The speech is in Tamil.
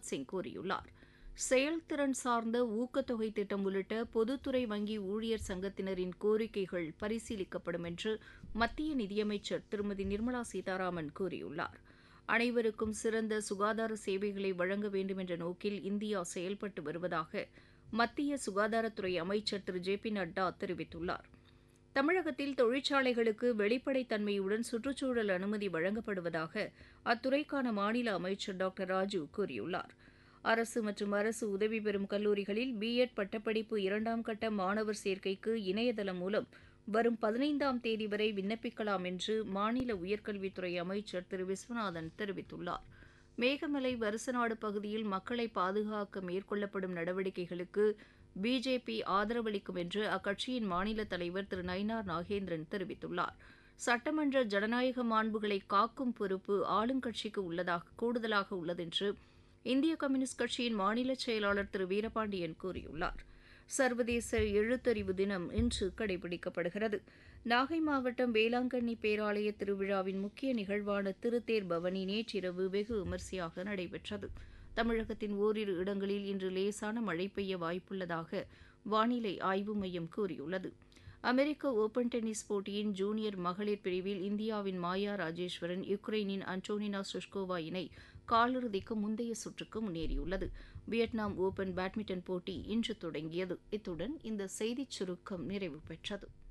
ராஜ்நாத் சிங் கூறியுள்ளார் செயல்திறன் சார்ந்த ஊக்கத்தொகை திட்டம் உள்ளிட்ட பொதுத்துறை வங்கி ஊழியர் சங்கத்தினரின் கோரிக்கைகள் பரிசீலிக்கப்படும் என்று மத்திய நிதியமைச்சர் திருமதி நிர்மலா சீதாராமன் கூறியுள்ளார் அனைவருக்கும் சிறந்த சுகாதார சேவைகளை வழங்க வேண்டும் என்ற நோக்கில் இந்தியா செயல்பட்டு வருவதாக மத்திய சுகாதாரத்துறை அமைச்சர் திரு ஜே பி நட்டா தெரிவித்துள்ளார் தமிழகத்தில் தொழிற்சாலைகளுக்கு வெளிப்படைத்தன்மையுடன் சுற்றுச்சூழல் அனுமதி வழங்கப்படுவதாக அத்துறைக்கான மாநில அமைச்சர் டாக்டர் ராஜு கூறியுள்ளார் அரசு மற்றும் அரசு உதவி பெறும் கல்லூரிகளில் பிஎட் பட்டப்படிப்பு இரண்டாம் கட்ட மாணவர் சேர்க்கைக்கு இணையதளம் மூலம் வரும் பதினைந்தாம் தேதி வரை விண்ணப்பிக்கலாம் என்று மாநில உயர்கல்வித்துறை அமைச்சர் திரு விஸ்வநாதன் தெரிவித்துள்ளார் மேகமலை வருசநாடு பகுதியில் மக்களை பாதுகாக்க மேற்கொள்ளப்படும் நடவடிக்கைகளுக்கு பிஜேபி ஆதரவளிக்கும் என்று அக்கட்சியின் மாநில தலைவர் திரு நயினார் நாகேந்திரன் தெரிவித்துள்ளார் சட்டமன்ற ஜனநாயக மாண்புகளை காக்கும் பொறுப்பு ஆளுங்கட்சிக்கு உள்ளதாக கூடுதலாக உள்ளதென்று இந்திய கம்யூனிஸ்ட் கட்சியின் மாநில செயலாளர் திரு வீரபாண்டியன் கூறியுள்ளார் சர்வதேச எழுத்தறிவு தினம் இன்று கடைபிடிக்கப்படுகிறது நாகை மாவட்டம் வேளாங்கண்ணி பேராலய திருவிழாவின் முக்கிய நிகழ்வான திருத்தேர் பவனி நேற்றிரவு வெகு விமரிசையாக நடைபெற்றது தமிழகத்தின் ஓரிரு இடங்களில் இன்று லேசான மழை பெய்ய வாய்ப்புள்ளதாக வானிலை ஆய்வு மையம் கூறியுள்ளது அமெரிக்க ஓபன் டென்னிஸ் போட்டியின் ஜூனியர் மகளிர் பிரிவில் இந்தியாவின் மாயா ராஜேஸ்வரன் யுக்ரைனின் அன்டோனினா சுஷ்கோவா இணை காலிறுதிக்கு முந்தைய சுற்றுக்கு முன்னேறியுள்ளது வியட்நாம் ஓபன் பேட்மிண்டன் போட்டி இன்று தொடங்கியது இத்துடன் இந்த செய்திச் சுருக்கம் நிறைவு பெற்றது